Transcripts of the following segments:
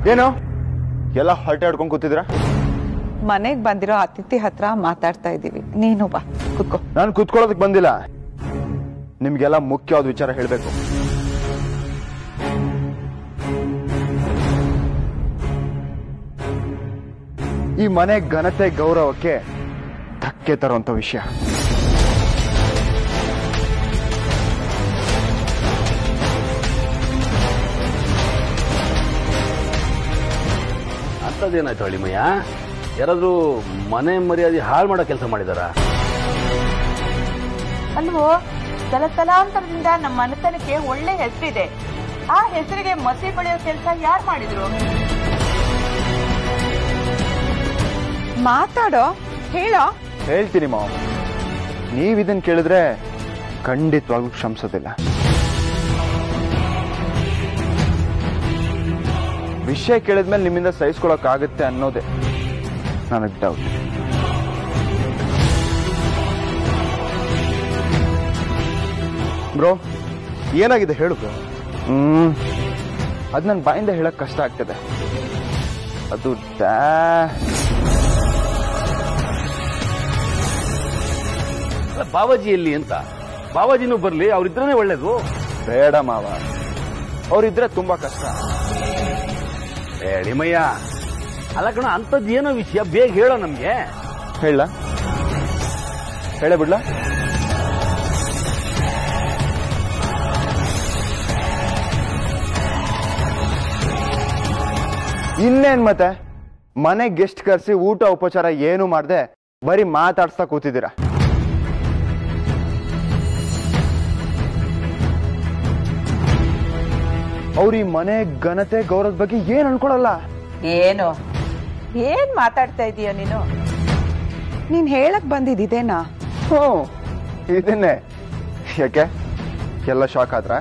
ಏನು ಎಲ್ಲ ಹೊರಟೆ ಆಡ್ಕೊಂಡು ಕೂತಿದ್ರ ಮನೆಗ್ ಬಂದಿರೋ ಅತಿಥಿ ಹತ್ರ ಮಾತಾಡ್ತಾ ಇದೀವಿ ನೀನು ಬಾ ಕುತ್ಕೋ ನಾನು ಕೂತ್ಕೊಳ್ಳೋದಕ್ಕೆ ಬಂದಿಲ್ಲ ನಿಮ್ಗೆಲ್ಲ ಮುಖ್ಯವಾದ ವಿಚಾರ ಹೇಳಬೇಕು ಈ ಮನೆ ಘನತೆ ಗೌರವಕ್ಕೆ ಧಕ್ಕೆ ತರುವಂತ ವಿಷಯ ಅಂಥದ್ದೇನಾಯ್ತು ಹಳ್ಳಿಮಯ್ಯ ಯಾರಾದ್ರೂ ಮನೆ ಮರ್ಯಾದೆ ಹಾಳು ಮಾಡೋ ಕೆಲಸ ಮಾಡಿದಾರ ಅಲ್ವೋ ತಲತಲಾಂತರದಿಂದ ನಮ್ಮ ಮನೆತನಕ್ಕೆ ಒಳ್ಳೆ ಹೆಸರಿದೆ ಆ ಹೆಸರಿಗೆ ಮಸಿ ಬಳಿಯೋ ಕೆಲಸ ಯಾರು ಮಾಡಿದ್ರು ಮಾತಾಡೋ ಹೇಳೋ ಹೇಳ್ತೀನಿ ಮಾವ ನೀವ್ ಇದನ್ ಕೇಳಿದ್ರೆ ಖಂಡಿತವಾಗ್ಲೂ ಕ್ಷಮಿಸೋದಿಲ್ಲ ವಿಷಯ ಕೇಳಿದ್ಮೇಲೆ ನಿಮ್ಮಿಂದ ಸಹಿಸ್ಕೊಳಕ್ ಆಗುತ್ತೆ ಅನ್ನೋದೇ ನನಗ್ ಡೌಟ್ ಬ್ರೋ ಏನಾಗಿದೆ ಹೇಳು ಬ್ರೋ ಹ್ಮ್ ಅದ್ ನನ್ ಬಾಯಿಂದ ಹೇಳಕ್ ಕಷ್ಟ ಆಗ್ತದೆ ಅದು ಡ್ಯಾ ಅಲ್ಲ, ಬಾವಾಜಿ ಎಲ್ಲಿ ಅಂತ ಬಾವಾಜಿನೂ ಬರ್ಲಿ ಅವ್ರಿದ್ರೇ ಒಳ್ಳೇದು ಬೇಡ ಮಾವ ಅವ್ರಿದ್ರೆ ತುಂಬಾ ಕಷ್ಟ ಏ ಹಳಿಮಯ್ಯ ಅಲ್ಲ ಕಣ ಅಂಥದ್ದು ಏನೋ ವಿಷಯ ಬೇಗ ಹೇಳೋ ನಮ್ಗೆ ಹೇಳ ಹೇಳೇ ಬಿಡ್ಲಾ ಇನ್ನೇನ್ ಮತ್ತೆ ಮನೆ ಗೆಸ್ಟ್ ಕರ್ಸಿ ಊಟ ಉಪಚಾರ ಏನು ಮಾಡ್ದೆ ಬರೀ ಮಾತಾಡ್ಸ್ತಾ ಕೂತಿದ್ದೀರಾ ಅವ್ರ ಈ ಮನೆ ಘನತೆ ಗೌರವದ ಬಗ್ಗೆ ಏನ್ ಅನ್ಕೊಳಲ್ಲ ಏನು ಏನ್ ಮಾತಾಡ್ತಾ ಇದೀಯ ನೀನು ನೀನ್ ಹೇಳಕ್ ಬಂದಿದ್ದೇನಾ ಹ್ಞೂ ಇದನ್ನೇ ಯಾಕೆ ಎಲ್ಲ ಶಾಕ್ ಆದ್ರ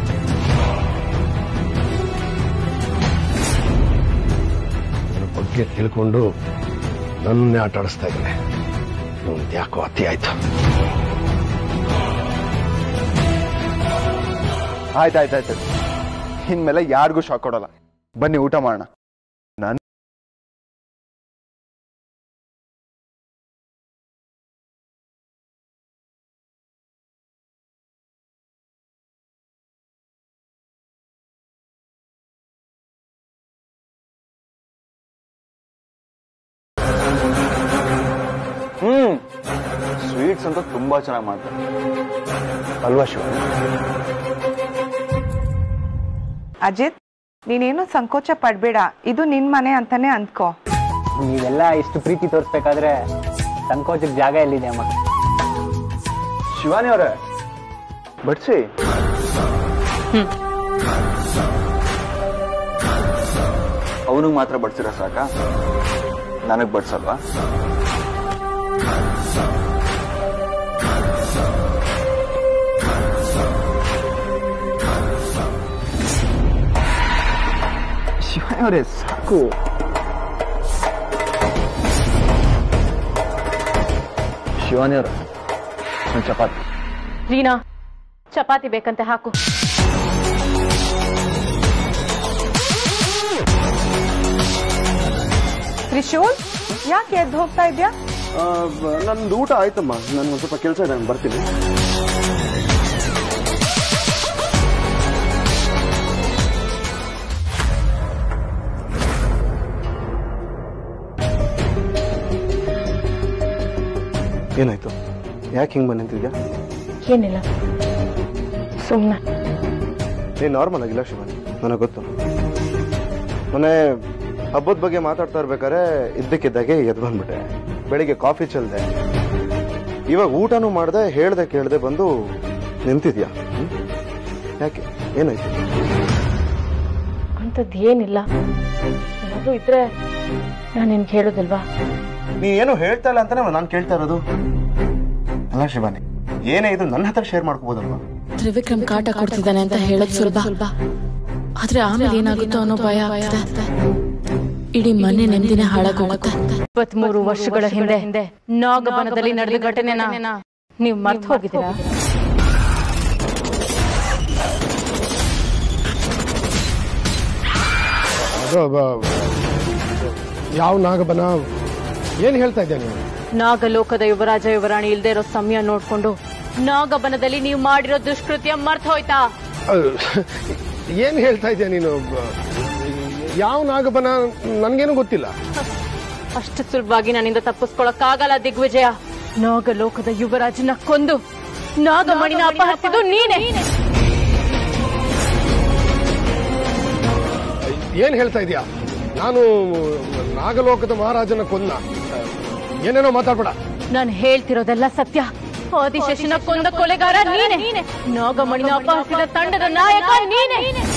ನನ್ನ ಬಗ್ಗೆ ತಿಳ್ಕೊಂಡು ನನ್ನೇ ಆಟ ಆಡಿಸ್ತಾ ಇದ್ದಾನೆ ನಮ್ದು ಯಾಕೋ ಅತಿ ಆಯ್ತು ಆಯ್ತಾಯ್ತಾಯ್ತು ಇನ್ಮೇಲೆ ಯಾರಿಗೂ ಶಾಕ್ ಕೊಡಲ್ಲ ಬನ್ನಿ ಊಟ ಮಾಡೋಣ ನನ್ ಹ್ಮ್ ಸ್ವೀಟ್ಸ್ ಅಂತ ತುಂಬಾ ಚೆನ್ನಾಗಿ ಮಾಡ್ತಾರೆ ಅಲ್ವಾ ಶಿವ ಅಜಿತ್ ನೀನೇನು ಸಂಕೋಚ ಪಡ್ಬೇಡ ಇದು ನಿನ್ ಮನೆ ಅಂತಾನೆ ಅಂದ್ಕೋ ನೀವೆಲ್ಲ ಇಷ್ಟು ಪ್ರೀತಿ ತೋರಿಸ್ಬೇಕಾದ್ರೆ ಸಂಕೋಚಕ್ಕೆ ಜಾಗ ಎಲ್ಲಿದೆ ಅಮ್ಮ ಶಿವಾನಿ ಅವರೇ ಬಡ್ಸಿ ಅವನಿಗೆ ಮಾತ್ರ ಬಡ್ಸಿರ ಸಾಕ ನನಗ್ ಬಡ್ಸಲ್ವಾ ಶಿವಾನಿ ಅವರೇ ಸಾಕು ಶಿವಾನಿ ಅವರೇ ಒಂದ್ ಚಪಾತಿ ರೀನಾ ಚಪಾತಿ ಬೇಕಂತೆ ಹಾಕು ತ್ರಿಶೂಲ್ ಯಾಕೆ ಎದ್ದು ಹೋಗ್ತಾ ಇದ್ಯಾ ನಂದು ಊಟ ಆಯ್ತಮ್ಮ ನನ್ಗೆ ಒಂದು ಸ್ವಲ್ಪ ಕೆಲಸ ಇದೆ ನಾನು ಬರ್ತೀನಿ ಏನಾಯ್ತು ಯಾಕೆ ಹಿಂಗೆ ಬಂದಿದ್ಯಾ ಏನಿಲ್ಲ ಸುಮ್ಮನೆ ನೀನು ನಾರ್ಮಲ್ ಆಗಿಲ್ಲ ಶಿವಾನಿ ನನಗೆ ಗೊತ್ತು ಮೊನ್ನೆ ಹಬ್ಬದ ಬಗ್ಗೆ ಮಾತಾಡ್ತಾ ಇರ್ಬೇಕಾದ್ರೆ ಇದ್ದಕ್ಕಿದ್ದಾಗೆ ಎದ್ದು ಬಂದ್ಬಿಟ್ಟೆ ಬೆಳಿಗ್ಗೆ ಕಾಫಿ ಚೆಲ್ದೆ ಇವಾಗ ಊಟನೂ ಮಾಡ್ದೆ ಹೇಳ್ದೆ ಕೇಳ್ದೆ ಬಂದು ನಿಂತಿದ್ಯಾ ಹ್ಮ್? ಯಾಕೆ ಏನಾಯ್ತು ಅಂಥದ್ದು ಏನಿಲ್ಲ ಏನಾದ್ರೂ ಇದ್ರೆ ನಾನು ನಿನ್ಗೆ ಹೇಳೋದಿಲ್ವಾ ನೀ ಏನು ಹೇಳ್ತಾ ಇಲ್ಲ ಅಂತಾನೆ ನಾನು ಕೇಳ್ತಾ ಇರೋದು ಅಲ್ಲ ಶಿವಾನಿ ಏನೇ ಇದು ನನ್ನ ಹತ್ರ ಶೇರ್ ಮಾಡ್ಕೋಬೋದಲ್ವಾ ತ್ರಿವಿಕ್ರಮ್ ಕಾಟ ಕೊಡ್ತಿದ್ದಾನೆ ಅಂತ ಹೇಳೋದ್ ಸುಲಭ ಆದ್ರೆ ಆಮೇಲೆ ಏನಾಗುತ್ತೋ ಅನ್ನೋ ಭಯ ಆಗ್ತದೆ ಇಡೀ ಮನೆ ನೆಮ್ಮದಿನೇ ಹಾಳಾಗೋಗುತ್ತೆ ಇಪ್ಪತ್ಮೂರು ವರ್ಷಗಳ ಹಿಂದೆ ನಾಗಬನದಲ್ಲಿ ನಡೆದ ಘಟನೆನ ನೀವು ಮರ್ತು ಹೋಗಿದ್ದೀರಾ ಯಾವ ನಾಗಬನ ಏನ್ ಹೇಳ್ತಾ ಇದ್ದೆ ನೀವು ನಾಗಲೋಕದ ಯುವರಾಜ ಯುವರಾಣಿ ಇಲ್ದೇ ಇರೋ ಸಮಯ ನೋಡ್ಕೊಂಡು ನಾಗಬನದಲ್ಲಿ ನೀವು ಮಾಡಿರೋ ದುಷ್ಕೃತ್ಯ ಮರ್ತ ಹೋಯ್ತಾ ಅಹ್, ಏನ್ ಹೇಳ್ತಾ ಇದ್ದೆ ನೀನು ಬ- ಯಾವ ನಾಗಬನ ನನ್ಗೇನು ಗೊತ್ತಿಲ್ಲ ಅಷ್ಟು ಸುಲಭವಾಗಿ ನನ್ನಿಂದ ತಪ್ಪಿಸ್ಕೊಳಕ್ಕಾಗಲ್ಲ ದಿಗ್ವಿಜಯ ನಾಗಲೋಕದ ಯುವರಾಜನ ಕೊಂದು ನಾಗಮಣಿನ ಅಪಹರಿಸಿದ್ದು ನೀನೇ ಏನ್ ಹೇಳ್ತಾ ಇದೀಯಾ ನಾನು ನಾಗಲೋಕದ ಮಹಾರಾಜನ ಕೊಂದ ಏನೇನೋ ಮಾತಾಡ್ಬೇಡ ನಾನು ಹೇಳ್ತಿರೋದೆಲ್ಲ ಸತ್ಯ ಆದಿಶೇಷನ ಕೊಂದ ಕೊಲೆಗಾರ ನೀನೆ ನಾಗಮಣಿನ ಅಪಹರಿಸಿದ ತಂಡದ ನಾಯಕ ನೀನೆ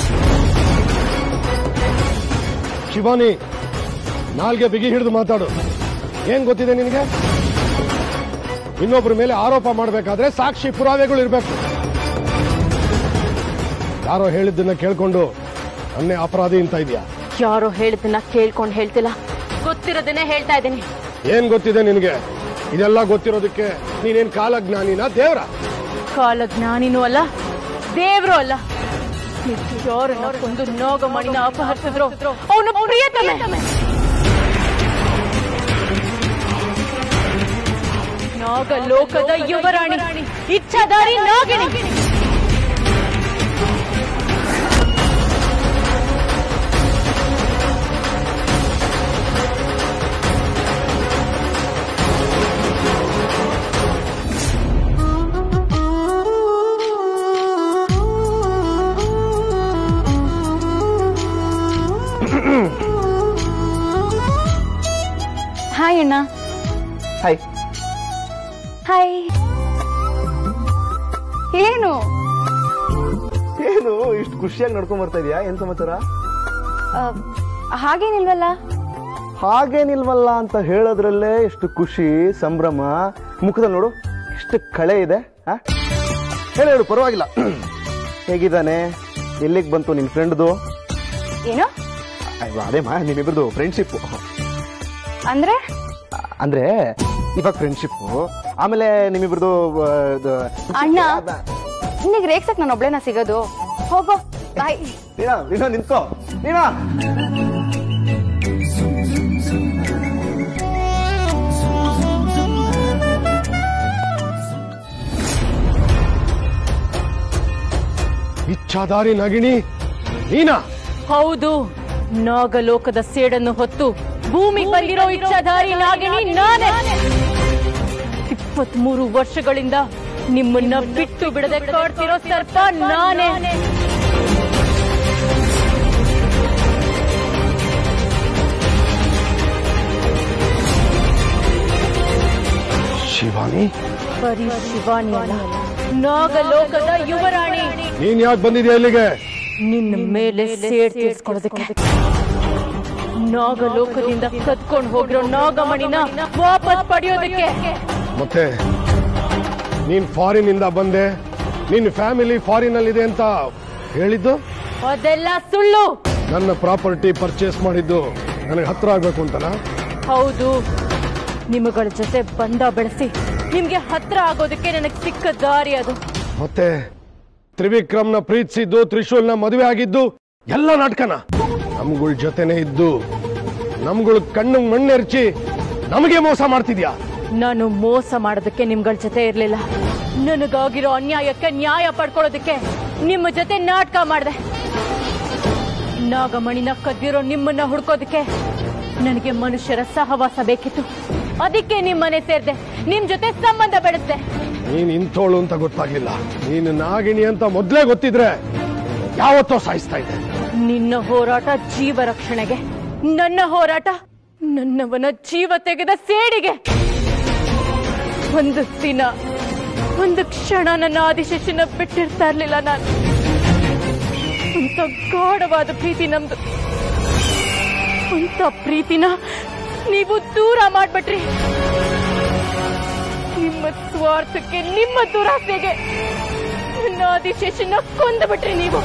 ಶಿವಾನಿ ನಾಲ್ಗೆ ಬಿಗಿ ಹಿಡಿದು ಮಾತಾಡು ಏನ್ ಗೊತ್ತಿದೆ ನಿನಗೆ ಇನ್ನೊಬ್ಬರ ಮೇಲೆ ಆರೋಪ ಮಾಡಬೇಕಾದ್ರೆ ಸಾಕ್ಷಿ ಪುರಾವೆಗಳು ಇರಬೇಕು ಯಾರೋ ಹೇಳಿದ್ದನ್ನ ಕೇಳ್ಕೊಂಡು ಅನ್ನೇ ಅಪರಾಧಿ ಅಂತ ಇದೆಯಾ ಯಾರೋ ಹೇಳಿದ್ದನ್ನ ಕೇಳ್ಕೊಂಡು ಹೇಳ್ತಿಲ್ಲ ಗೊತ್ತಿರೋದನ್ನೇ ಹೇಳ್ತಾ ಇದ್ದೀನಿ ಏನ್ ಗೊತ್ತಿದೆ ನಿನಗೆ ಇದೆಲ್ಲ ಗೊತ್ತಿರೋದಕ್ಕೆ ನೀನೇನ್ ಕಾಲಜ್ಞಾನಿನ ದೇವ್ರ ಕಾಲಜ್ಞಾನಿನೂ ಅಲ್ಲ ದೇವ್ರು ಅಲ್ಲ ನೀವು ಯಾರನ್ನ ಕೊಂದು ನಾಗಮಣಿನ ಅಪಹರಿಸಿದ್ರು ಅವನು ಪ್ರಿಯತಮೆ ನಾಗಲೋಕದ ಯುವರಾಣಿ ಇಚ್ಛಾದಾರಿ ನಾಗಿಣಿ ಹಾಯ್ ಅಣ್ಣ ಹಾಯ್ ಹಾಯ್ ಏನು ಏನು ಇಷ್ಟು ಖುಷಿಯಾಗಿ ನಡ್ಕೊಂಡ್ ಬರ್ತಾ ಇದೀಯಾ ಏನ್ ಸಮಾಚಾರ ಹಾಗೇನಿಲ್ವಲ್ಲ ಹಾಗೇನಿಲ್ವಲ್ಲ ಅಂತ ಹೇಳೋದ್ರಲ್ಲೇ ಎಷ್ಟು ಖುಷಿ ಸಂಭ್ರಮ ಮುಖದಲ್ಲಿ ನೋಡು ಎಷ್ಟು ಕಳೆ ಇದೆ ಆ? ಹೇಳು ಹೇಳು ಪರವಾಗಿಲ್ಲ ಹೇಗಿದ್ದಾನೆ ಎಲ್ಲಿಗೆ ಬಂತು ನಿನ್ ಫ್ರೆಂಡ್ದು ಏನು ಅದೇಮಾ ನಿಮ್ಮಿಬ್ರದ್ದು ಫ್ರೆಂಡ್ಶಿಪ್ ಅಂದ್ರೆ ಅಂದ್ರೆ ಇವಾಗ ಫ್ರೆಂಡ್ಶಿಪ್ ಆಮೇಲೆ ನಿಮ್ಮಿಬ್ರದ್ದು ಆ, ಇದು- ಅಣ್ಣ ನಿನಗೆ ರೇಗ್ಸಕ್ ನಾನು ಒಬ್ಳೆನ ಸಿಗೋದು ಹೋಗೋ ಬಾಯ್ ನೀನಾ ನೀನಾ ನಿಂತ್ಕೋ ನೀನಾ ಇಚ್ಛಾದಾರಿ ನಗಿಣಿ ನೀನಾ ಹೌದು ನಾಗಲೋಕದ ಸೇಡನ್ನು ಹೊತ್ತು ಭೂಮಿ ಬಂದಿರೋ ಇಚ್ಛಾಧಾರಿ ನಾಗಿಣಿ ನಾನೇ ಇಪ್ಪತ್ಮೂರು ವರ್ಷಗಳಿಂದ ನಿಮ್ಮನ್ನ ಬಿಟ್ಟು ಬಿಡದೆ ಕಾಡ್ತಿರೋ ಸರ್ಪ ನಾನೇ ಶಿವಾನಿ ಬರೀ ಶಿವಾನಿ ಅಲ್ಲ ನಾಗಲೋಕದ ಯುವರಾಣಿ ನೀನ್ ಯಾಕೆ ಬಂದಿದ್ಯಾ ಇಲ್ಲಿಗೆ ನಿನ್ನ ಮೇಲೆ ಸೇಡ್ ತೀರ್ಸ್ಕೊಳ್ಳೋದಕ್ಕೆ ನಾಗಲೋಕದಿಂದ ಕದ್ಕೊಂಡು ಹೋಗಿರೋ ನಾಗಮಣಿನ ವಾಪಸ್ ಪಡೆಯೋದಕ್ಕೆ ಮತ್ತೆ ನೀನ್ ಫಾರಿನ್ ಇಂದ ಬಂದೆ ನಿನ್ನ ಫ್ಯಾಮಿಲಿ ಫಾರಿನ್ ಅಲ್ಲಿ ಇದೆ ಅಂತ ಹೇಳಿದ್ದು ಅದೆಲ್ಲ ಸುಳ್ಳು ನನ್ನ ಪ್ರಾಪರ್ಟಿ ಪರ್ಚೇಸ್ ಮಾಡಿದ್ದು ನನಗೆ ಹತ್ರ ಆಗ್ಬೇಕು ಅಂತನಾ ಹೌದು ನಿಮ್ಮಗಳ ಜೊತೆ ಬಂದ ಬೆಳೆಸಿ ನಿಮ್ಗೆ ಹತ್ರ ಆಗೋದಕ್ಕೆ ನನಗೆ ಸಿಕ್ಕ ದಾರಿ ಅದು ಮತ್ತೆ ತ್ರಿವಿಕ್ರಮ್ನ ಪ್ರೀತಿಸಿದ್ದು ತ್ರಿಶೂಲ್ನ ಮದುವೆ ಆಗಿದ್ದು ಎಲ್ಲ ನಾಟಕನ ನಮ್ಗಳ ಜೊತೆನೆ ಇದ್ದು ನಮ್ಗಳ ಕಣ್ಣು ಮಣ್ಣೆರ್ಚಿ ನಮಗೆ ಮೋಸ ಮಾಡ್ತಿದ್ಯಾ ನಾನು ಮೋಸ ಮಾಡೋದಕ್ಕೆ ನಿಮ್ಗಳ ಜೊತೆ ಇರ್ಲಿಲ್ಲ ನನಗಾಗಿರೋ ಅನ್ಯಾಯಕ್ಕೆ ನ್ಯಾಯ ಪಡ್ಕೊಳ್ಳೋದಕ್ಕೆ ನಿಮ್ಮ ಜೊತೆ ನಾಟಕ ಮಾಡಿದೆ ನಾಗಮಣಿನ ಕದ್ದಿರೋ ನಿಮ್ಮನ್ನ ಹುಡ್ಕೋದಕ್ಕೆ ನನಗೆ ಮನುಷ್ಯರ ಸಹವಾಸ ಬೇಕಿತ್ತು ಅದಕ್ಕೆ ನಿಮ್ಮನೆ ಸೇರ್ದೆ ನಿಮ್ ಜೊತೆ ಸಂಬಂಧ ಬೆಳೆಸ್ದೆ ನೀನ್ ಇಂಥೋಳು ಅಂತ ಗೊತ್ತಾಗ್ಲಿಲ್ಲ ನೀನು ನಾಗಿಣಿ ಅಂತ ಮೊದ್ಲೇ ಗೊತ್ತಿದ್ರೆ ಯಾವತ್ತೋ ಸಾಯಿಸ್ತಾ ಇದ್ದೆ ನಿನ್ನ ಹೋರಾಟ ಜೀವ ರಕ್ಷಣೆಗೆ ನನ್ನ ಹೋರಾಟ ನನ್ನವನ ಜೀವ ತೆಗೆದ ಸೇಡಿಗೆ ಒಂದು ದಿನ ಒಂದು ಕ್ಷಣ ನನ್ನ ಆದಿಶೇಷನ ಬಿಟ್ಟಿರ್ತಾ ಇರ್ಲಿಲ್ಲ ನಾನು ಅಂತ ಗಾಢವಾದ ಪ್ರೀತಿ ನಮ್ದು ಅಂತ ಪ್ರೀತಿನ ನೀವು ದೂರ ಮಾಡ್ಬಿಟ್ರಿ ನಿಮ್ಮ ಸ್ವಾರ್ಥಕ್ಕೆ ನಿಮ್ಮ ದುರಾಸೆಗೆ ನನ್ನ ಆದಿಶೇಷನ ಕೊಂದ್ಬಿಟ್ರಿ ನೀವು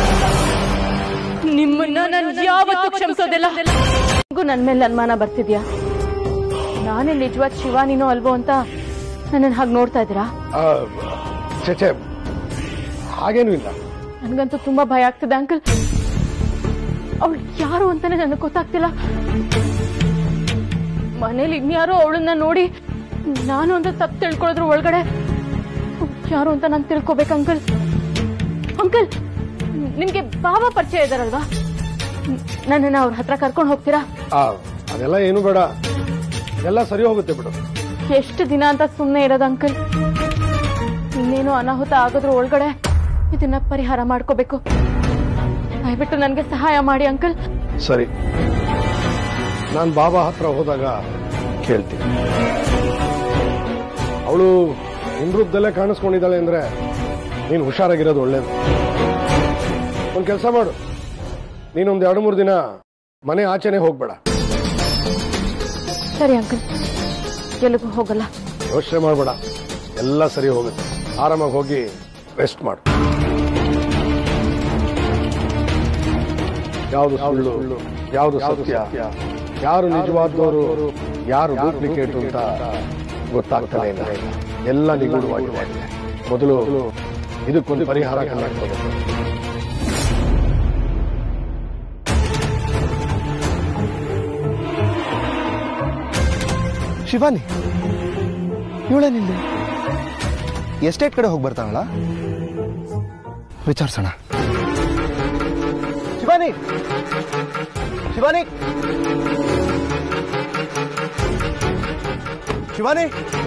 ನಿಮ್ಮನ್ನ ನಾನು ಯಾವತ್ತೂ ಕ್ಷಮಿಸೋದಿಲ್ಲ ನಿಮ್ಗೂ ನನ್ ಮೇಲೆ ಅನುಮಾನ ಬರ್ತಿದ್ಯಾ ನಾನೇ ನಿಜವಾದ ಶಿವಾನಿನೋ ಅಲ್ವೋ ಅಂತ ನನ್ನನ್ನು ಹಾಗೆ ನೋಡ್ತಾ ಇದ್ದೀರಾ ಆ, ಛೆ ಛೆ, ಹಾಗೇನೂ ಇಲ್ಲ ನನ್ಗಂತೂ ತುಂಬಾ ಭಯ ಆಗ್ತದೆ ಅಂಕಲ್ ಅವಳು ಯಾರು ಅಂತಾನೆ ನನಗೆ ಗೊತ್ತಾಗ್ತಿಲ್ಲ ಮನೇಲಿ ಇನ್ಯಾರೋ ಅವಳನ್ನ ನೋಡಿ ನಾನು ಅಂತ ತಪ್ಪು ತಿಳ್ಕೊಳ್ಳೋದ್ರ ಒಳಗಡೆ ಅವ್ಳ್ ಯಾರು ಅಂತ ನಾನು ತಿಳ್ಕೊಬೇಕು ಅಂಕಲ್ ಅಂಕಲ್ ನಿಮ್ಗೆ ಬಾಬಾ ಪರಿಚಯ ಇದಾರಲ್ವಾ ನನ್ನನ್ನ ಅವ್ರ ಹತ್ರ ಕರ್ಕೊಂಡು ಹೋಗ್ತೀರಾ ಆ, ಅದೆಲ್ಲ ಏನು ಬೇಡ ಎಲ್ಲ ಸರಿ ಹೋಗುತ್ತೆ ಬಿಡು ಎಷ್ಟು ದಿನ ಅಂತ ಸುಮ್ಮನೆ ಇರೋದು ಅಂಕಲ್ ಇನ್ನೇನು ಅನಾಹುತ ಆಗೋದ್ರ ಒಳಗಡೆ ಇದನ್ನ ಪರಿಹಾರ ಮಾಡ್ಕೋಬೇಕು ದಯವಿಟ್ಟು ನನಗೆ ಸಹಾಯ ಮಾಡಿ ಅಂಕಲ್ ಸರಿ ನಾನು ಬಾಬಾ ಹತ್ರ ಹೋದಾಗ ಕೇಳ್ತೀನಿ ಅವಳು ರೂಪದಲ್ಲೇ ಕಾಣಿಸ್ಕೊಂಡಿದ್ದಾಳೆ ಅಂದ್ರೆ ನೀನು ಹುಷಾರಾಗಿರೋದು ಒಳ್ಳೇದು ಒಂದು ಕೆಲಸ ಮಾಡು ನೀನೊಂದು ಎರಡು ಮೂರು ದಿನ ಮನೆ ಆಚೆನೆ ಹೋಗ್ಬೇಡ ಸರಿ ಅಂಕಲ್ ಎಲ್ಲಿಗೂ ಹೋಗಲ್ಲ ಯೋಚನೆ ಮಾಡಬೇಡ ಎಲ್ಲ ಸರಿ ಹೋಗುತ್ತೆ ಆರಾಮಾಗಿ ಹೋಗಿ ರೆಸ್ಟ್ ಮಾಡು ಯಾವುದು ಸುಳ್ಳು ಯಾವುದು ಸತ್ಯ ಯಾರು ನಿಜವಾದವರು ಯಾರು ಡೂಪ್ಲಿಕೇಟ್ ಅಂತ ಗೊತ್ತಾಗ್ತಾನೆ ಇಲ್ಲ ಎಲ್ಲ ನಿಗೂಢವಾಗಿದೆ ಮೊದಲು ಇದಕ್ಕೊಂದು ಪರಿಹಾರ ಕಂಡುಹಿಡಿಯಬೇಕು. ಶಿವಾನಿ ಇವಳೇನಿಲ್ಲ ಎಸ್ಟೇಟ್ ಕಡೆ ಹೋಗಿ ಬರ್ತಾಳಲ್ಲ ವಿಚಾರಿಸೋಣ ಶಿವಾನಿ ಶಿವಾನಿ ಶಿವಾನಿ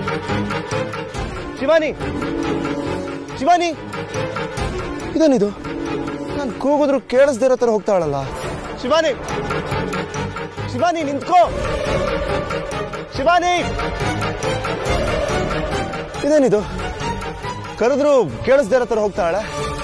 ಶಿವಾನಿ ಶಿವಾನಿ ಇದೇನಿದು ನಾನು ಕೂಗಿದ್ರು ಕೇಳಿಸ್ದೇ ಇರೋ ಥರ ಹೋಗ್ತಾಳಲ್ಲ ಶಿವಾನಿ ಶಿವಾನಿ ನಿಂತ್ಕೋ ಶಿವಾನಿ ಇದೇನಿದು ಕರೆದ್ರು ಕೇಳಿಸ್ದೇ ಇರೋ ಥರ ಹೋಗ್ತಾಳೆ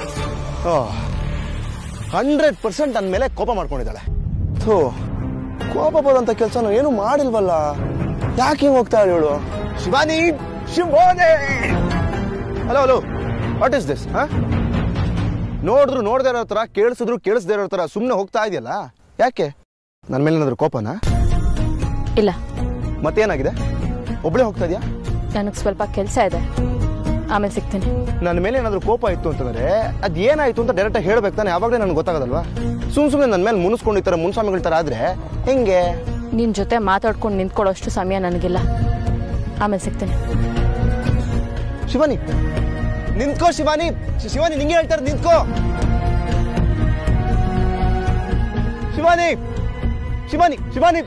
ಹಂಡ್ರೆಡ್ ಪರ್ಸೆಂಟ್ ನನ್ನ ಮೇಲೆ ಕೋಪ ಮಾಡ್ಕೊಂಡಿದ್ದಾಳೆ ಥೂ ಕೋಪ ಬರೋಂಥ ಕೆಲಸ ಏನು ಮಾಡಿಲ್ವಲ್ಲ ಯಾಕೆ ಹಿಂಗೆ ಹೋಗ್ತಾಳೆ ಇವಳು Shivani Shivani hello hello what is this ಹಾ ನೋಡಿದ್ರು ನೋಡದೇ ಇರೋ ಥರ ಕೇಳಿಸಿದ್ರು ಕೇಳಿಸ್ದೇ ಇರೋ ಥರ ಸುಮ್ಮನೆ ಹೋಗ್ತಾ ಇದೆಯಲ್ಲ ಯಾಕೆ ನನ್ನ ಮೇಲೆ ಏನಾದ್ರು ಕೋಪನಾ ಇಲ್ಲ ಮತ್ತೇನಾಗಿದೆ ಒಬ್ಳೆ ಹೋಗ್ತಾ ಇದೆಯಾ ನನಗೆ ಸ್ವಲ್ಪ ಕೆಲಸ ಇದೆ ಆಮೇಲೆ ಸಿಗ್ತೀನಿ ನನ್ನ ಮೇಲೆ ಏನಾದ್ರು ಕೋಪ ಇತ್ತು ಅಂತಂದ್ರೆ ಅದ್ ಏನಾಯ್ತು ಅಂತ ಡೈರೆಕ್ಟ್ ಆಗಿ ಹೇಳ್ಬೇಕು ತಾನೆ ಯಾವಾಗಲೇ ನನಗೆ ಗೊತ್ತಾಗೋದಲ್ವಾ ಸುಮ್ ಸುಮ್ಮನೆ ನನ್ನ ಮೇಲೆ ಮುನಿಸ್ಕೊಂಡು ಈ ಥರ ಮುನ್ಸ್ವಾಮಿಗಳ ಥರ ಆದ್ರೆ ಹೆಂಗೆ ನಿನ್ ಜೊತೆ ಮಾತಾಡ್ಕೊಂಡು ನಿಂತ್ಕೊಳ್ಳೋಷ್ಟು ಸಮಯ ನನಗಿಲ್ಲ ಆಮೇಲೆ ಸಿಗ್ತೀನಿ ಶಿವಾನಿ ನಿಂತ್ಕೋ ಶಿವಾನಿ ಶಿ- ಶಿವಾನಿ ನಿಂಗೆ ಹೇಳ್ತಾರೆ ನಿಂತ್ಕೋ ಶಿವಾನಿ ಶಿವಾನಿ ಶಿವಾನಿ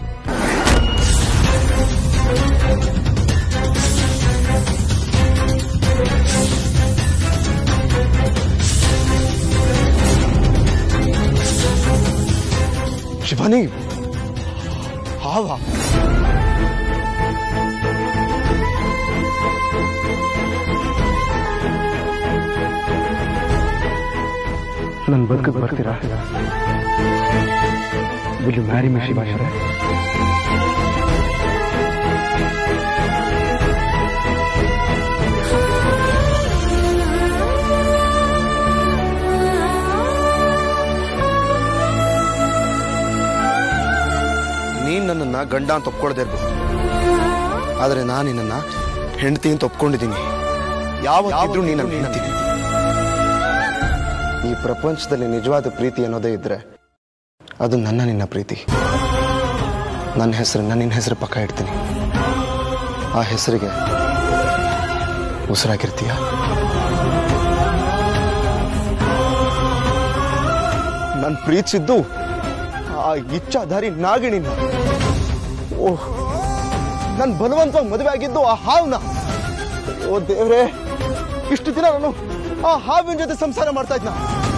ಶಿವಾನಿ ಹಾವ ನನ್ನ ಬದುಕಿಗೆ ಬರ್ತೀರಾ will you marry me Shivani ಅವರೇ ನೀನ್ ನನ್ನನ್ನ ಗಂಡ ಅಂತ ಒಪ್ಕೊಳ್ದೇ ಇರ್ಬೋದು ಆದ್ರೆ ನಾನು ನಿನ್ನನ್ನ ಹೆಂಡತಿ ಅಂತ ಒಪ್ಕೊಂಡಿದ್ದೀನಿ ಯಾವತ್ತಿದ್ರೂ ನೀನು ನನ್ನ ಹೆಂಡತಿ ಈ ಪ್ರಪಂಚದಲ್ಲಿ ನಿಜವಾದ ಪ್ರೀತಿ ಅನ್ನೋದೇ ಇದ್ರೆ ಅದು ನನ್ನ ನಿನ್ನ ಪ್ರೀತಿ ನನ್ನ ಹೆಸರು ನನ್ನ ನಿನ್ನ ಹೆಸರು ಪಕ್ಕ ಇಡ್ತೀನಿ ಆ ಹೆಸರಿಗೆ ಉಸಿರಾಗಿರ್ತೀಯ ನಾನು ಪ್ರೀತಿಸಿದ್ದು ಆ ಇಚ್ಛಾಧಾರಿ ನಾಗಿಣಿನ ಓಹ್ ನಾನು ಬಲವಂತವಾಗಿ ಮದುವೆ ಆಗಿದ್ದು ಆ ಹಾವ್ನ ಓ ದೇವ್ರೆ ಇಷ್ಟು ದಿನ ನಾನು ಆ ಹಾವಿನ ಜೊತೆ ಸಂಸಾರ ಮಾಡ್ತಾ ಇದ್ನ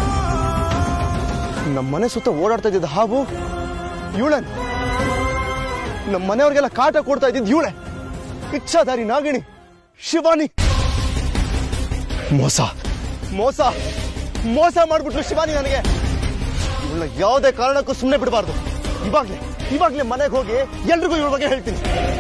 ನಮ್ಮ ಮನೆ ಸುತ್ತ ಓಡಾಡ್ತಾ ಇದ್ದಿದ್ದ ಹಾವು ಇವಳನ್ ನಮ್ಮ ಮನೆಯವ್ರಿಗೆಲ್ಲ ಕಾಟ ಕೊಡ್ತಾ ಇದ್ದಿದ್ದು ಇವಳೆ ಇಚ್ಛಾಧಾರಿ ನಾಗಿಣಿ ಶಿವಾನಿ ಮೋಸ ಮೋಸ ಮೋಸ ಮಾಡ್ಬಿಟ್ಲು ಶಿವಾನಿ ನನಗೆ ಇವಳನ್ನ ಯಾವುದೇ ಕಾರಣಕ್ಕೂ ಸುಮ್ಮನೆ ಬಿಡಬಾರ್ದು ಇವಾಗ್ಲೇ ಇವಾಗ್ಲೇ ಮನೆಗೆ ಹೋಗಿ ಎಲ್ರಿಗೂ ಇವಳ ಬಗ್ಗೆ ಹೇಳ್ತೀನಿ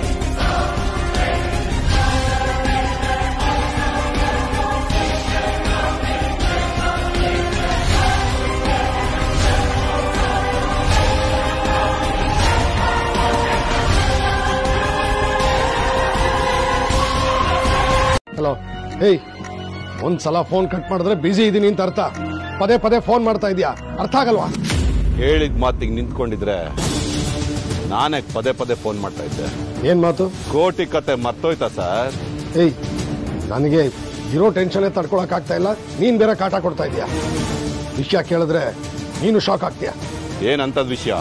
ಹಲೋ ಏಯ್ ಒಂದ್ಸಲ ಫೋನ್ ಕಟ್ ಮಾಡಿದ್ರೆ ಬಿಸಿ ಇದೀನಿ ಅಂತ ಅರ್ಥ ಪದೇ ಪದೇ ಫೋನ್ ಮಾಡ್ತಾ ಇದೀಯಾ ಅರ್ಥ ಆಗಲ್ವಾ ಹೇಳಿದ ಮಾತಿಗೆ ನಿಂತ್ಕೊಂಡಿದ್ರೆ ನಾನೇ ಪದೇ ಪದೇ ಫೋನ್ ಮಾಡ್ತಾ ಇದ್ದೆ ಏನ್ ಮಾತು ಕೋಟಿ ಕತೆ ಮರ್ತೋಯ್ತಾ ಸರ್ ಏಯ್ ನನಗೆ ಇರೋ ಟೆನ್ಷನ್ ತಡ್ಕೊಳಕ್ ಆಗ್ತಾ ಇಲ್ಲ ನೀನ್ ಬೇರೆ ಕಾಟ ಕೊಡ್ತಾ ಇದೀಯ ವಿಷಯ ಕೇಳಿದ್ರೆ ನೀನು ಶಾಕ್ ಆಗ್ತೀಯ ಏನಂತದ್ ವಿಷಯ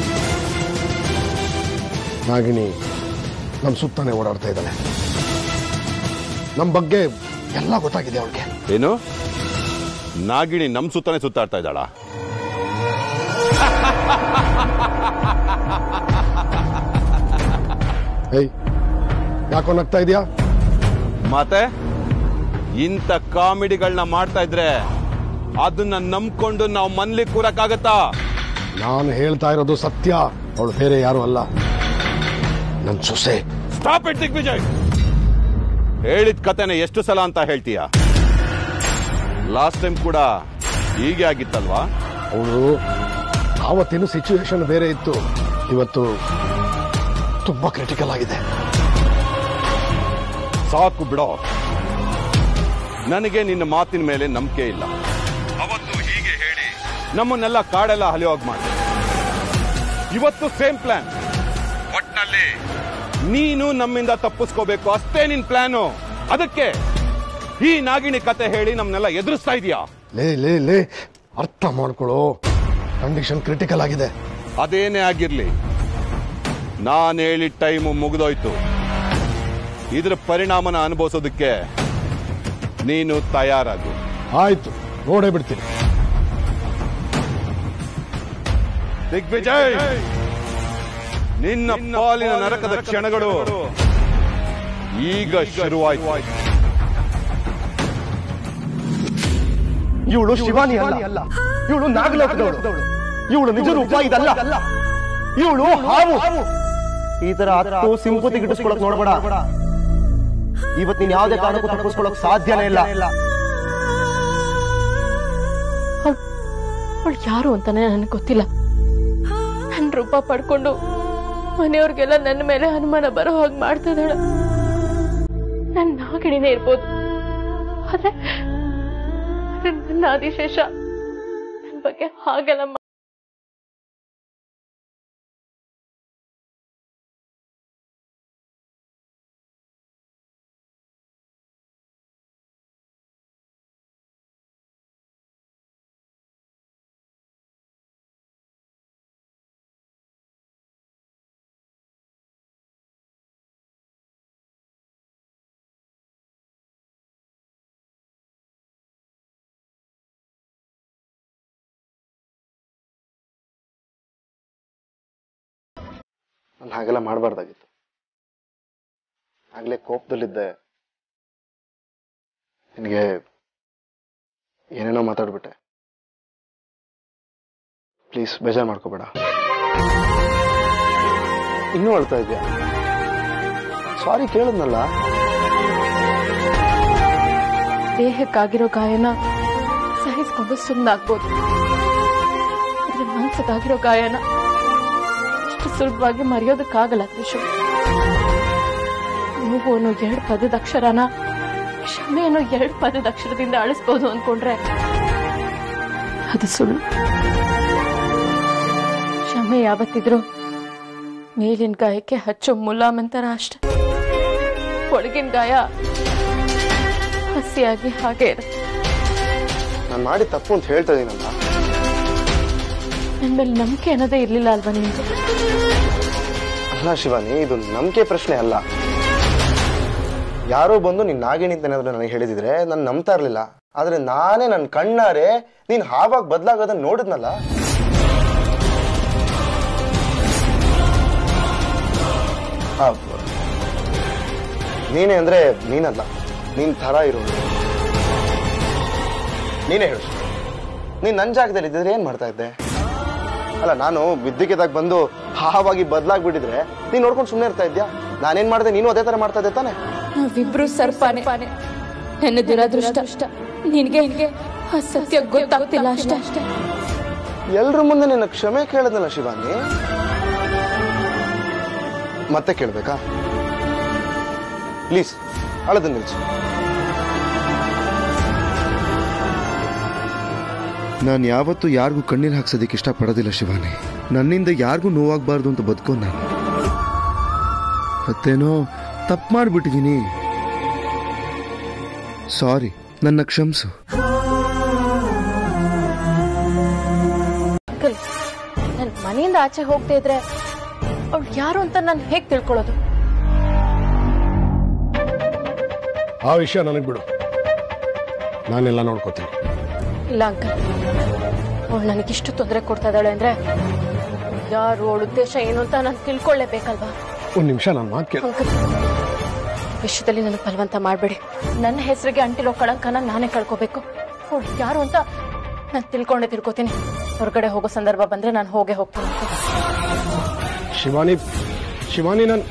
ನಾಗಿಣಿ ನಮ್ ಸುತ್ತಾನೆ ಓಡಾಡ್ತಾ ಇದ್ದಾಳೆ ನಮ್ ಬಗ್ಗೆ ಎಲ್ಲ ಗೊತ್ತಾಗಿದೆ ಅವಳಿಗೆ ಏನು ನಾಗಿಣಿ ನಮ್ ಸುತ್ತಾನೆ ಸುತ್ತಾಡ್ತಾ ಇದ್ದಾಳ ಏಯ್ ಯಾಕೋ ನಗ್ತಾ ಇದೀಯಾ ಮತ್ತೆ ಇಂಥ ಕಾಮಿಡಿಗಳನ್ನ ಮಾಡ್ತಾ ಇದ್ರೆ ಅದನ್ನ ನಂಬ್ಕೊಂಡು ನಾವು ಮನ್ಲಿ ಕೂರಕ್ಕಾಗತ್ತಾ ನಾನು ಹೇಳ್ತಾ ಇರೋದು ಸತ್ಯ ಅವಳು ಬೇರೆ ಯಾರು ಅಲ್ಲ ನನ್ ಸೊಸೆ ಸ್ಟಾಪ್ ಇಟ್ ದಿಗ್ವಿಜಯ್ ಹೇಳಿದ ಕತೆನ ಎಷ್ಟು ಸಲ ಅಂತ ಹೇಳ್ತೀಯ ಲಾಸ್ಟ್ ಟೈಮ್ ಕೂಡ ಹೀಗೆ ಆಗಿತ್ತಲ್ವಾ ಅವಳು ಆವತ್ತಿನ ಸಿಚುವೇಶನ್ ಬೇರೆ ಇತ್ತು ಇವತ್ತು ತುಂಬಾ ಕ್ರಿಟಿಕಲ್ ಆಗಿದೆ ಸಾಕು ಬಿಡೋ ನನಗೆ ನಿನ್ನ ಮಾತಿನ ಮೇಲೆ ನಂಬಿಕೆ ಇಲ್ಲ ಅವತ್ತು ಹೀಗೆ ಹೇಳಿ ನಮ್ಮನ್ನೆಲ್ಲ ಕಾಡೆಲ್ಲ ಹಲಿಯೋಗ್ ಮಾಡಿ ಇವತ್ತು ಸೇಮ್ ಪ್ಲಾನ್ ಒಟ್ನಲ್ಲಿ ನೀನು ನಮ್ಮಿಂದ ತಪ್ಪಿಸ್ಕೋಬೇಕು ಅಷ್ಟೇ ನಿನ್ ಪ್ಲಾನು ಅದಕ್ಕೆ ಈ ನಾಗಿಣಿ ಕತೆ ಹೇಳಿ ನಮ್ನೆಲ್ಲ ಎದುರಿಸ್ತಾ ಇದೀಯಾ ಲೇ ಲೇ ಲೇ ಅರ್ಥ ಮಾಡ್ಕೊಳ್ಳೋ ಕಂಡೀಷನ್ ಕ್ರಿಟಿಕಲ್ ಆಗಿದೆ ಅದೇನೇ ಆಗಿರ್ಲಿ ನಾನು ಹೇಳಿದ ಟೈಮು ಮುಗಿದೋಯ್ತು ಇದ್ರ ಪರಿಣಾಮನ ಅನುಭವಿಸೋದಕ್ಕೆ ನೀನು ತಯಾರಾಗು ಆಯ್ತು ನೋಡೇ ಬಿಡ್ತೀನಿ ದಿಗ್ವಿಜಯ್ ನಿನ್ನ ಪಾಲಿನ ನರಕದ ಕ್ಷಣಗಳು ಈಗ ಶುರುವಾಯ್ತು ಇವಳು ಶಿವಾನಿ ಅಲ್ಲ ಇವಳು ನಾಗಲೋಕದವಳು ಇವಳು ನಿಜ ರೂಪ ಇದಲ್ಲ ಇವಳು ಹಾವು ಈ ತರ ಹತ್ತು ಸಿಂಪತಿ ಗಿಟ್ಟಿಸ್ಕೊಳಕ್ ನೋಡ್ಬೇಡ ಇವತ್ ನೀನ್ ಯಾವ್ದೇ ಕಾರಣಕ್ಕೂ ತಪ್ಪಿಸ್ಕೊಳಕ್ ಸಾಧ್ಯನೇ ಇಲ್ಲ ಅವಳು ಯಾರು ಅಂತಾನೆ ನನಗೆ ಗೊತ್ತಿಲ್ಲ ನನ್ನ ರೂಪ ಪಡ್ಕೊಂಡು ಮನೆಯವ್ರಿಗೆಲ್ಲ ನನ್ನ ಮೇಲೆ ಅನುಮಾನ ಬರೋ ಹಾಗೆ ಮಾಡ್ತಾ ಇದ್ದಾಳೆ ನನ್ನ ನಾಗಿಣಿನೇ ಇರ್ಬೋದು ಆದ್ರೆ ಆದ್ರೆ ನನ್ನ ಆದಿಶೇಷ ನನ್ನ ಬಗ್ಗೆ ಹಾಗೆಲ್ಲ ಮಾ- ನಾನು ಹಾಗೆಲ್ಲ ಮಾಡಬಾರ್ದಾಗಿತ್ತು ಆಗ್ಲೇ ಕೋಪದಲ್ಲಿದ್ದೆ ನಿನಗೆ ಏನೇನೋ ಮಾತಾಡ್ಬಿಟ್ಟೆ ಪ್ಲೀಸ್ ಬೇಜಾರು ಮಾಡ್ಕೋಬೇಡ ಇನ್ನೂ ಅಳ್ತಾ ಇದೆಯಾ ಸಾರಿ ಕೇಳಿದ್ನಲ್ಲ ದೇಹಕ್ಕಾಗಿರೋ ಗಾಯನ ಸಹಿಸ್ಕೊಂಡು ಸುಮ್ಮನಾಗ್ಬೋದು ಆದ್ರೆ ಮನ್ಸಿಗಾಗಿರೋ ಗಾಯನ ಅಷ್ಟು ಸುಲಭವಾಗಿ ಮರೆಯೋದಕ್ಕಾಗಲ್ಲ ತ್ರಿಶು ನೋವು ಅನ್ನೋ ಎರಡು ಪದದ ಅಕ್ಷರನ ಕ್ಷಮೆ ಅನ್ನೋ ಎರಡು ಪದದ ಅಕ್ಷರದಿಂದ ಅಳಿಸ್ಬೋದು ಅನ್ಕೊಂಡ್ರೆ ಅದು ಸುಳ್ಳು ಕ್ಷಮೆ ಯಾವತ್ತಿದ್ರು ಮೇಲಿನ ಗಾಯಕ್ಕೆ ಹಚ್ಚೋ ಮುಲಾಮಂತರ ಅಷ್ಟೆ ಒಳಗಿನ ಗಾಯ ಹಸಿಯಾಗಿ ಹಾಗೆ ಇರುತ್ತೆ ನಾನು ಮಾಡಿ ತಪ್ಪು ಅಂತ ಹೇಳ್ತಾ ಇದೀನಲ್ಲ ನನ್ನ ಮೇಲೆ ನಂಬಿಕೆ ಅನ್ನೋದೇ ಇರ್ಲಿಲ್ಲ ಅಲ್ವಾ ನಿಮ್ಗೆ ಅಲ್ಲ ಶಿವಾನಿ ಇದು ನಂಬಿಕೆ ಪ್ರಶ್ನೆ ಅಲ್ಲ ಯಾರೋ ಬಂದು ನೀನ್ ನಾಗಿಣಿ ಅಂತ ಏನಾದ್ರು ನನಗೆ ಹೇಳಿದಿದ್ರೆ ನಾನು ನಂಬ್ತಾ ಇರ್ಲಿಲ್ಲ ಆದ್ರೆ ನಾನೇ ನನ್ನ ಕಣ್ಣಾರೆ ನೀನ್ ಹಾವಾಗಿ ಬದಲಾಗೋದನ್ನ ನೋಡಿದ್ನಲ್ಲ ಆ, ನೀನೇ ಅಂದ್ರೆ ನೀನಲ್ಲ ನೀನ್ ಥರ ಇರೋದು ನೀನೇ ಹೇಳು ನೀನ್ ನನ್ನ ಜಾಗದಲ್ಲಿ ಇದ್ದಿದ್ರೆ ಏನ್ ಮಾಡ್ತಾ ಇದ್ದೆ ಅಲ್ಲ ನಾನು ವಿದ್ಯುಕ್ಕಿದಾಗ ಬಂದು ಹಾವಾಗಿ ಬದಲಾಗ್ಬಿಟ್ಟಿದ್ರೆ ನೀನ್ ನೋಡ್ಕೊಂಡು ಸುಮ್ಮನೆ ಇರ್ತಾ ಇದ್ಯಾ ನಾನೇನ್ ಮಾಡಿದೆ ನೀನು ಅದೇ ತರ ಮಾಡ್ತಾ ಇದ್ದೆ ತಾನೆ ನಾವಿಬ್ರು ಸರ್ಪಾನೆ ನನ್ನ ದುರದೃಷ್ಟ ನಿನ್ಗೆ ಆ ಸತ್ಯ ಗೊತ್ತಾಗ್ತಿಲ್ಲ ಅಷ್ಟೇ ಅಷ್ಟೇ ಎಲ್ರ ಮುಂದೆ ನಿನ್ನ ಕ್ಷಮೆ ಕೇಳಿದ್ನಲ್ಲ ಶಿವಾನಿ ಮತ್ತೆ ಕೇಳ್ಬೇಕಾ ಪ್ಲೀಸ್ ಅಳದ ನಿಲ್ಸು ನಾನು ಯಾವತ್ತೂ ಯಾರಿಗೂ ಕಣ್ಣೀರು ಹಾಕ್ಸೋದಕ್ಕೆ ಇಷ್ಟಪಡೋದಿಲ್ಲ ಶಿವಾನಿ ನನ್ನಿಂದ ಯಾರಿಗೂ ನೋವಾಗಬಾರ್ದು ಅಂತ ಬದುಕೋ ನಾನು ಮತ್ತೇನೋ ತಪ್ಪು ಮಾಡಿಬಿಟ್ಟಿದ್ದೀನಿ ಸಾರಿ ನನ್ನ ಕ್ಷಮಿಸು ಅಂಕಲ್ ನನ್ ಮನೆಯಿಂದ ಆಚೆ ಹೋಗ್ತಾ ಇದ್ರೆ ಅವ್ಳು ಯಾರು ಅಂತ ನಾನು ಹೇಗ್ ತಿಳ್ಕೊಳ್ಳೋದು ಆ ವಿಷಯ ನನಗೆ ಬಿಡು ನಾನೆಲ್ಲ ನೋಡ್ಕೋತೀನಿ ಇಲ್ಲ ಅಂಕಲ್ ಅವಳು ನನಗಿಷ್ಟು ತೊಂದರೆ ಕೊಡ್ತಾ ಇದ್ದಾಳೆ ಅಂದ್ರೆ ಯಾರು ಅವಳ ಉದ್ದೇಶ ಏನು ಅಂತ ನಾನು ತಿಳ್ಕೊಳ್ಳೇಬೇಕಲ್ವಾ ಒಂದು ನಿಮಿಷ ನನ್ನ ಮಾತು ಕೇಳು ಅಂಕಲ್ ವಿಷಯದಲ್ಲಿ ನನಗೆ ಬಲವಂತ ಮಾಡಬೇಡಿ ನನ್ನ ಹೆಸರಿಗೆ ಅಂಟಿರೋ ಕಳಂಕನ ನಾನೇ ಕಳ್ಕೋಬೇಕು ಅವಳು ಯಾರು ಅಂತ ನಾನು ತಿಳ್ಕೊಂಡೇ ತಿಳ್ಕೊತೀನಿ ಹೊರಗಡೆ ಹೋಗೋ ಸಂದರ್ಭ ಬಂದ್ರೆ ನಾನು ಹೋಗೇ ಹೋಗ್ತೀನಿ ಅಂಕಲ್. ಶಿವಾನಿ ಶಿವಾನಿ ನನ್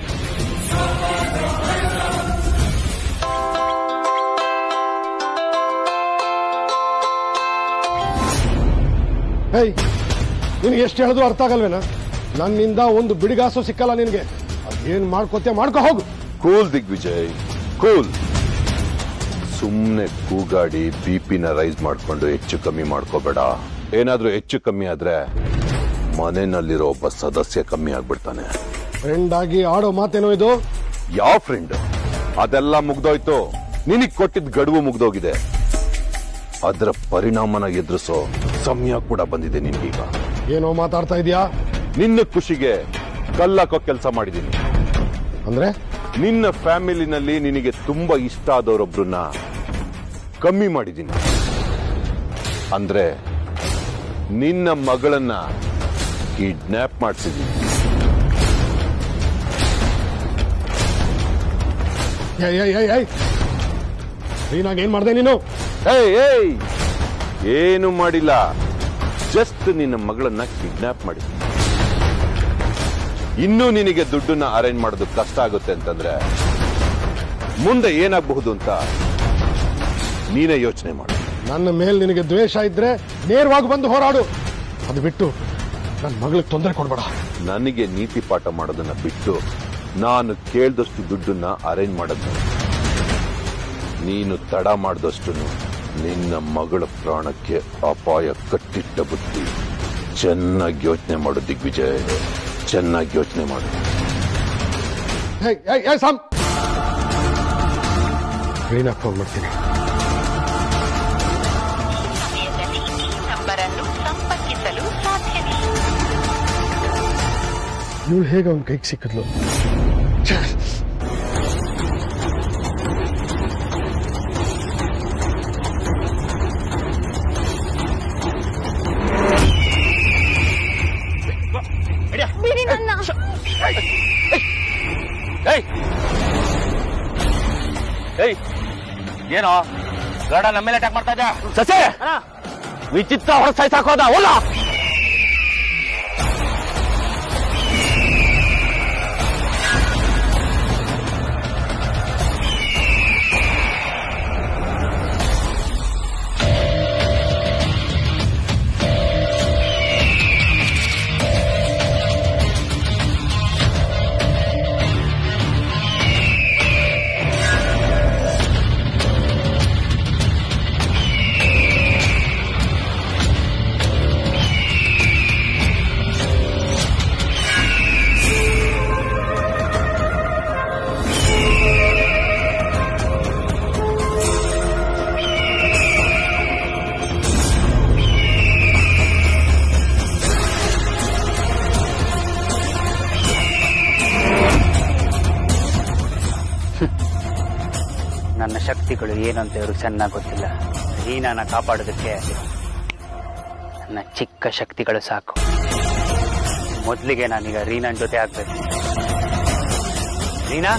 ಹೇಯ್ ನಿನಗೆ ಎಷ್ಟು ಹೇಳಿದ್ರು ಅರ್ಥ ಆಗಲ್ವೇನಾ ನನ್ನಿಂದ ಒಂದು ಬಿಡಿಗಾಸು ಸಿಕ್ಕಲ್ಲ ನಿನಗೆ ಏನ್ ಮಾಡ್ಕೋತೆ ಮಾಡ್ಕೋ ಹೋಗು ಕೂಲ್ ದಿಗ್ವಿಜಯ್ ಕೂಲ್ ಸುಮ್ಮನೆ ಕೂಗಾಡಿ ಬಿ ಪಿನ ರೈಸ್ ಮಾಡ್ಕೊಂಡು ಹೆಚ್ಚು ಕಮ್ಮಿ ಮಾಡ್ಕೋಬೇಡ ಏನಾದ್ರೂ ಹೆಚ್ಚು ಕಮ್ಮಿ ಆದ್ರೆ ಮನೆಯಲ್ಲಿರೋ ಒಬ್ಬ ಸದಸ್ಯ ಕಮ್ಮಿ ಆಗ್ಬಿಡ್ತಾನೆ ಫ್ರೆಂಡ್ ಆಗಿ ಆಡೋ ಮಾತೇನೋ ಇದು ಯಾವ ಫ್ರೆಂಡ್ ಅದೆಲ್ಲ ಮುಗ್ದೋಯ್ತು ನಿನಗ್ ಕೊಟ್ಟಿದ್ ಗಡುವು ಮುಗ್ದೋಗಿದೆ ಅದರ ಪರಿಣಾಮನ ಎದುರಿಸೋ ಸಮಯ ಕೂಡ ಬಂದಿದೆ ನಿನ್ಗೀಗ ಏನೋ ಮಾತಾಡ್ತಾ ಇದೀಯಾ ನಿನ್ನ ಖುಷಿಗೆ ಕಲ್ಲಾಕೋ ಕೆಲಸ ಮಾಡಿದ್ದೀನಿ ಅಂದ್ರೆ ನಿನ್ನ ಫ್ಯಾಮಿಲಿನಲ್ಲಿ ನಿನಗೆ ತುಂಬಾ ಇಷ್ಟ ಆದವರೊಬ್ರನ್ನ ಕಮ್ಮಿ ಮಾಡಿದ್ದೀನಿ ಅಂದ್ರೆ ನಿನ್ನ ಮಗಳನ್ನ ಕಿಡ್ನಾಪ್ ಮಾಡಿಸಿದ್ದೀನಿ ಏಯ್ ಏಯ್ ಏಯ್ ಏಯ್ ನೀನಾಗ ಏನ್ ಮಾಡ್ದೆ ನೀನು ಏಯ್ ಏಯ್ ಏನು ಮಾಡಿಲ್ಲ ಜಸ್ಟ್ ನಿನ್ನ ಮಗಳನ್ನ ಕಿಡ್ನಾಪ್ ಮಾಡಿ ಇನ್ನೂ ನಿನಗೆ ದುಡ್ಡನ್ನ ಅರೇಂಜ್ ಮಾಡೋದು ಕಷ್ಟ ಆಗುತ್ತೆ ಅಂತಂದ್ರೆ ಮುಂದೆ ಏನಾಗಬಹುದು ಅಂತ ನೀನೇ ಯೋಚನೆ ಮಾಡು ನನ್ನ ಮೇಲೆ ನಿನಗೆ ದ್ವೇಷ ಇದ್ರೆ ನೇರವಾಗಿ ಬಂದು ಹೋರಾಡು ಅದು ಬಿಟ್ಟು ನನ್ನ ಮಗಳಿಗೆ ತೊಂದರೆ ಕೊಡ್ಬೇಡ ನನಗೆ ನೀತಿ ಪಾಠ ಮಾಡೋದನ್ನ ಬಿಟ್ಟು ನಾನು ಕೇಳ್ದಷ್ಟು ದುಡ್ಡನ್ನ ಅರೇಂಜ್ ಮಾಡೋದು ನೀನು ತಡ ಮಾಡಿದಷ್ಟು ನಿನ್ನ ಮಗಳ ಪ್ರಾಣಕ್ಕೆ ಅಪಾಯ ಕಟ್ಟಿಟ್ಟ ಬುದ್ಧಿ ಚೆನ್ನಾಗಿ ಯೋಚನೆ ಮಾಡು ದಿಗ್ವಿಜಯ್ ಚೆನ್ನಾಗಿ ಯೋಚನೆ ಮಾಡು ಏಯ್ ಏಯ್ ಏಯ್ ಸಾಮ್ ರೀನಾ ಫೋನ್ ಮಾಡ್ತೀನಿ ನಂಬರನ್ನು ಸಂಪರ್ಕಿಸಲು ಸಾಧ್ಯವಿಲ್ಲ ಇವಳು ಹೇಗೆ ಅವನ ಕೈಗೆ ಸಿಕ್ಕಿದ್ಲು ಛೆ! ಬಿಡಿ ನನ್ನ ಏಯ್ ಏನೋ ಗಡ ನಮ್ಮ ಮೇಲೆ ಅಟ್ಯಾಕ್ ಮಾಡ್ತಾ ಇದ್ದ ಸಸೆ ವಿಚಿತ್ರ ಹೊರ ಸಾಯ್ಸಾಕೋದ ಹೋದ ನನ್ನ ಶಕ್ತಿಗಳು ಏನು ಅಂತ ಇವ್ರಿಗೆ ಚೆನ್ನಾಗಿ ಗೊತ್ತಿಲ್ಲ ರೀನಾನ ಕಾಪಾಡೋದಕ್ಕೆ ನನ್ನ ಚಿಕ್ಕ ಶಕ್ತಿಗಳು ಸಾಕು ಮೊದಲಿಗೆ ನಾನೀಗ ರೀನಾನ್ ಜೊತೆ ಆಗ್ಬೇಕು ರೀನಾ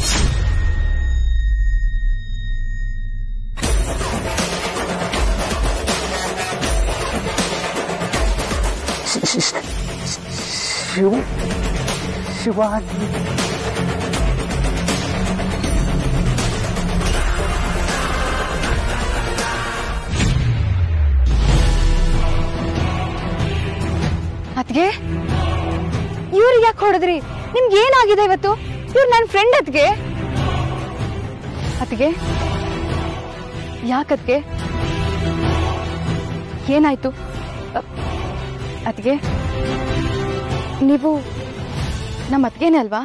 ಶಿವ ಶಿವಾಜಿ ಅದ್ಗೆ ಇವ್ರಿಗೆ ಯಾಕೆ ಹೊಡೆದ್ರಿ ನಿಮ್ಗೆ ಏನಾಗಿದೆ ಇವತ್ತು ಇವ್ರು ನನ್ನ ಫ್ರೆಂಡ್ ಅದ್ಗೆ ಅದ್ಗೆ ಯಾಕದ್ಗೆ ಏನಾಯ್ತು ಅತ್ಗೆ ನೀವು ನಮ್ಮ ಅತ್ಗೆನೇ ಅಲ್ವಾ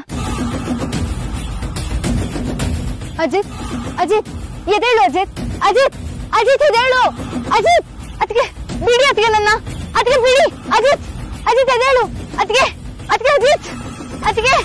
ಅಜಿತ್ ಅಜಿತ್ ಎದೇಳು ಅಜಿತ್ ಅಜಿತ್ ಅಜಿತ್ ಎದೇಳು ಅಜಿತ್ ಅತ್ಗೆ ಬಿಡಿ ಅತ್ಗೆ ನನ್ನ ಅತ್ಗೆ ಬಿಡಿ ಅಜಿತ್ ಅಜಿತ್ ಎದೇಳು ಅತ್ಗೆ ಅತ್ಗೆ ಅಜಿತ್ ಅತ್ಗೆ